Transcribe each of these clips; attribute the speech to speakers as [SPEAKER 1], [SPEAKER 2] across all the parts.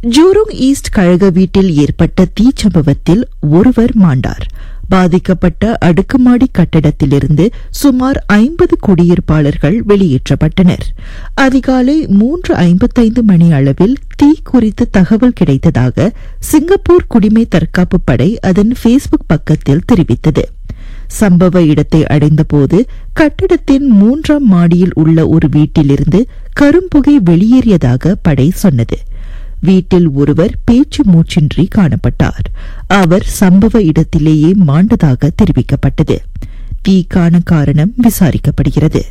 [SPEAKER 1] ஜூருங் east கழக வீட்டில் ஏற்பட்ட தீச்சம்பவத்தில் ஒருவர் மாண்டார் பாதிக்கப்பட்ட அடுக்குமாடி கட்டடத்திலிருந்து சுமார் ஐம்பது குடியிருப்பாளர்கள் வெளியேற்றப்பட்டனர் அதிகாலை மூன்று ஐம்பத்தைந்து மணி அளவில் தீ குறித்து தகவல் கிடைத்ததாக சிங்கப்பூர் குடிமை தற்காப்பு படை அதன் ஃபேஸ்புக் பக்கத்தில் தெரிவித்தது சம்பவ இடத்தை அடைந்தபோது கட்டிடத்தின் மூன்றாம் மாடியில் உள்ள ஒரு வீட்டிலிருந்து கரும்புகை வெளியேறியதாக படை சொன்னது வீட்டில் ஒருவர் பேச்சு மூச்சின்றி காணப்பட்டார் அவர் சம்பவ இடத்திலேயே மாண்டதாக தெரிவிக்கப்பட்டது தீக்கான காரணம் விசாரிக்கப்படுகிறது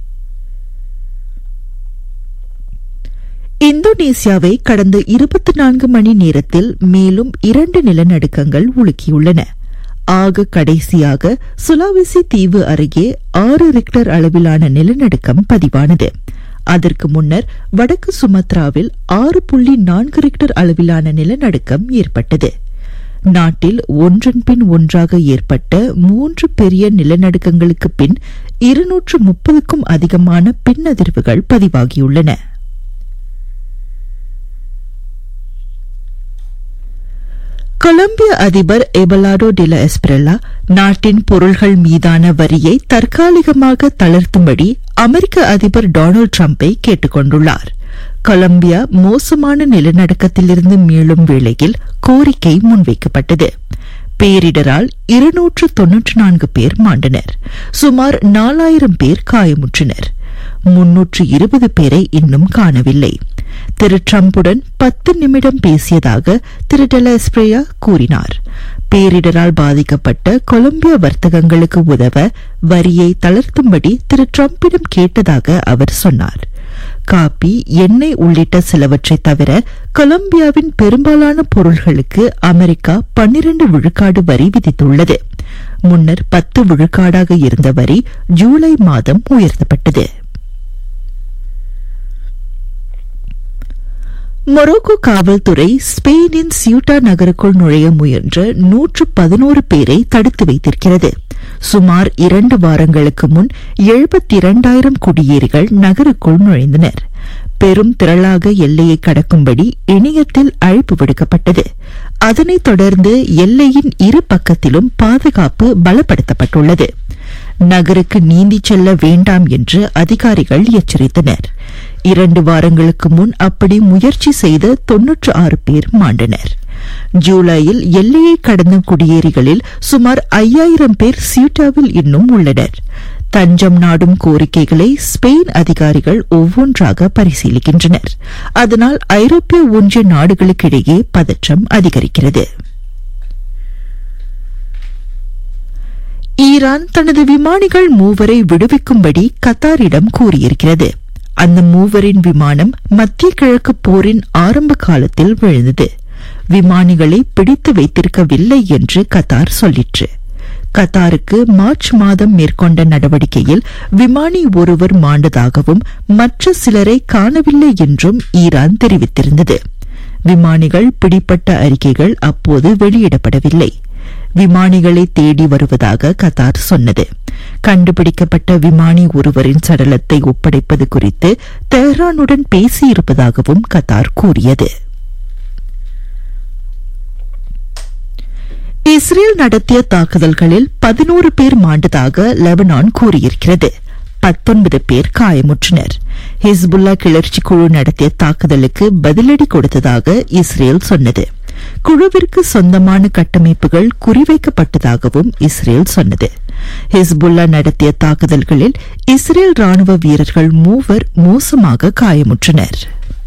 [SPEAKER 1] இந்தோனேசியாவை கடந்த இருபத்தி நான்கு மணி நேரத்தில் மேலும் இரண்டு நிலநடுக்கங்கள் உலுக்கியுள்ளன ஆக கடைசியாக சுலாவிசி தீவு அருகே ஆறு ரிக்டர் அளவிலான நிலநடுக்கம் பதிவானது அதற்கு முன்னர் வடக்கு சுமத்ராவில் ஆறு புள்ளி நான்கு ரிக்டர் அளவிலான நிலநடுக்கம் ஏற்பட்டது நாட்டில் ஒன்றன் பின் ஒன்றாக ஏற்பட்ட மூன்று பெரிய நிலநடுக்கங்களுக்கு பின் இருநூற்று முப்பதுக்கும் அதிகமான பின்னதிர்வுகள் பதிவாகியுள்ளன கொலம்பிய அதிபர் எபலாடோ டில எஸ்பிரல்லா நாட்டின் பொருள்கள் மீதான வரியை தற்காலிகமாக தளர்த்தும்படி அமெரிக்க அதிபர் டொனால்டு டிரம்பை கேட்டுக் கொண்டுள்ளார் கொலம்பியா மோசமான நிலநடுக்கத்திலிருந்து மீளும் வேளையில் கோரிக்கை முன்வைக்கப்பட்டது பேரிடரால் இருநூற்று தொன்னூற்று நான்கு பேர் மாண்டனர் சுமார் நாலாயிரம் பேர் காயமுற்றனர் முன்னூற்று இருபது பேரை இன்னும் காணவில்லை திரு டிரம்புடன் பத்து நிமிடம் பேசியதாக திரு டெலஸ்பிரியா கூறினார் பேரிடரால் பாதிக்கப்பட்ட கொலம்பியா வர்த்தகங்களுக்கு உதவ வரியை தளர்த்தும்படி திரு டிரம்பிடம் கேட்டதாக அவர் சொன்னார் காபி எண்ணெய் உள்ளிட்ட சிலவற்றை தவிர கொலம்பியாவின் பெரும்பாலான பொருள்களுக்கு அமெரிக்கா பன்னிரண்டு விழுக்காடு வரி விதித்துள்ளது முன்னர் பத்து விழுக்காடாக இருந்த வரி ஜூலை மாதம் உயர்த்தப்பட்டது மொரோக்கோ காவல்துறை ஸ்பெயினின் சியூட்டா நகருக்குள் நுழைய முயன்ற நூற்று பதினோரு பேரை தடுத்து வைத்திருக்கிறது சுமார் இரண்டு வாரங்களுக்கு முன் எழுபத்தி இரண்டாயிரம் குடியேறிகள் நகருக்குள் நுழைந்தனர் பெரும் திரளாக எல்லையை கடக்கும்படி இணையத்தில் அழைப்பு விடுக்கப்பட்டது அதனைத் தொடர்ந்து எல்லையின் இரு பக்கத்திலும் பாதுகாப்பு பலப்படுத்தப்பட்டுள்ளது நகருக்கு நீந்திச் செல்ல வேண்டாம் என்று அதிகாரிகள் எச்சரித்தனர் இரண்டு வாரங்களுக்கு முன் அப்படி முயற்சி செய்த தொன்னூற்று ஆறு பேர் மாண்டனர் ஜூலையில் எல்லையை கடந்த குடியேறிகளில் சுமார் ஐயாயிரம் பேர் சியூட்டாவில் இன்னும் உள்ளனர் தஞ்சம் நாடும் கோரிக்கைகளை ஸ்பெயின் அதிகாரிகள் ஒவ்வொன்றாக பரிசீலிக்கின்றனர் அதனால் ஐரோப்பிய ஒன்றிய நாடுகளுக்கிடையே பதற்றம் அதிகரிக்கிறது ஈரான் தனது விமானிகள் மூவரை விடுவிக்கும்படி கத்தாரிடம் கூறியிருக்கிறது அந்த மூவரின் விமானம் மத்திய கிழக்கு போரின் ஆரம்ப காலத்தில் விழுந்தது விமானிகளை பிடித்து வைத்திருக்கவில்லை என்று கத்தார் சொல்லிற்று கத்தாருக்கு மார்ச் மாதம் மேற்கொண்ட நடவடிக்கையில் விமானி ஒருவர் மாண்டதாகவும் மற்ற சிலரை காணவில்லை என்றும் ஈரான் தெரிவித்திருந்தது விமானிகள் பிடிப்பட்ட அறிக்கைகள் அப்போது வெளியிடப்படவில்லை விமானிகளை தேடி வருவதாக கத்தார் சொன்னது கண்டுபிடிக்கப்பட்ட விமானி ஒருவரின் சடலத்தை ஒப்படைப்பது குறித்து தெஹ்ரானுடன் பேசியிருப்பதாகவும் கத்தார் கூறியது இஸ்ரேல் நடத்திய தாக்குதல்களில் பதினோரு பேர் மாண்டதாக லெபனான் கூறியிருக்கிறது பத்தொன்பது பேர் காயமுற்றனர் ஹிஸ்புல்லா கிளர்ச்சி குழு நடத்திய தாக்குதலுக்கு பதிலடி கொடுத்ததாக இஸ்ரேல் சொன்னது குழுவிற்கு சொந்தமான கட்டமைப்புகள் குறிவைக்கப்பட்டதாகவும் இஸ்ரேல் சொன்னது ஹிஸ்புல்லா நடத்திய தாக்குதல்களில் இஸ்ரேல் ராணுவ வீரர்கள் மூவர் மோசமாக காயமுற்றனர்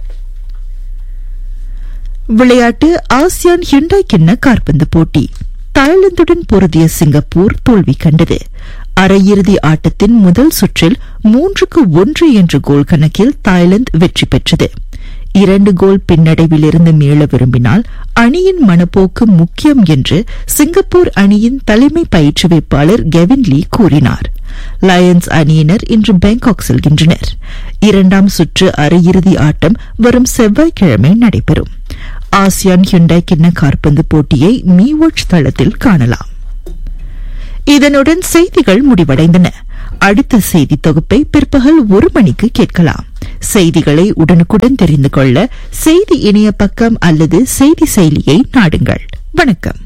[SPEAKER 1] விளையாட்டு ஆசியான் ஹிண்டாய் கிண்ண காற்பந்து போட்டி தாய்லாந்துடன் பொருதிய சிங்கப்பூர் தோல்வி கண்டது அரையிறுதி ஆட்டத்தின் முதல் சுற்றில் மூன்றுக்கு ஒன்று என்ற கோல் கணக்கில் தாய்லாந்து வெற்றி பெற்றது இரண்டு கோல் பின்னடைவிலிருந்து மீள விரும்பினால் அணியின் மனப்போக்கு முக்கியம் என்று சிங்கப்பூர் அணியின் தலைமை பயிற்றுவிப்பாளர் கெவின் லீ கூறினார் லயன்ஸ் அணியினர் இன்று பேங்காக் செல்கின்றனர் இரண்டாம் சுற்று அரையிறுதி ஆட்டம் வரும் செவ்வாய்க்கிழமை நடைபெறும் ஆசியான் ஹிண்டாய் கிண்ண காற்பந்து போட்டியை மீ வாட்ச் தளத்தில் காணலாம் இதனுடன் செய்திகள் முடிவடைந்தன அடுத்த செய்தி தொகுப்பை பிற்பகல் ஒரு மணிக்கு கேட்கலாம் செய்திகளை உடனுக்குடன் தெரிந்து கொள்ள செய்தி இணைய பக்கம் அல்லது செய்தி செயலியை நாடுங்கள் வணக்கம்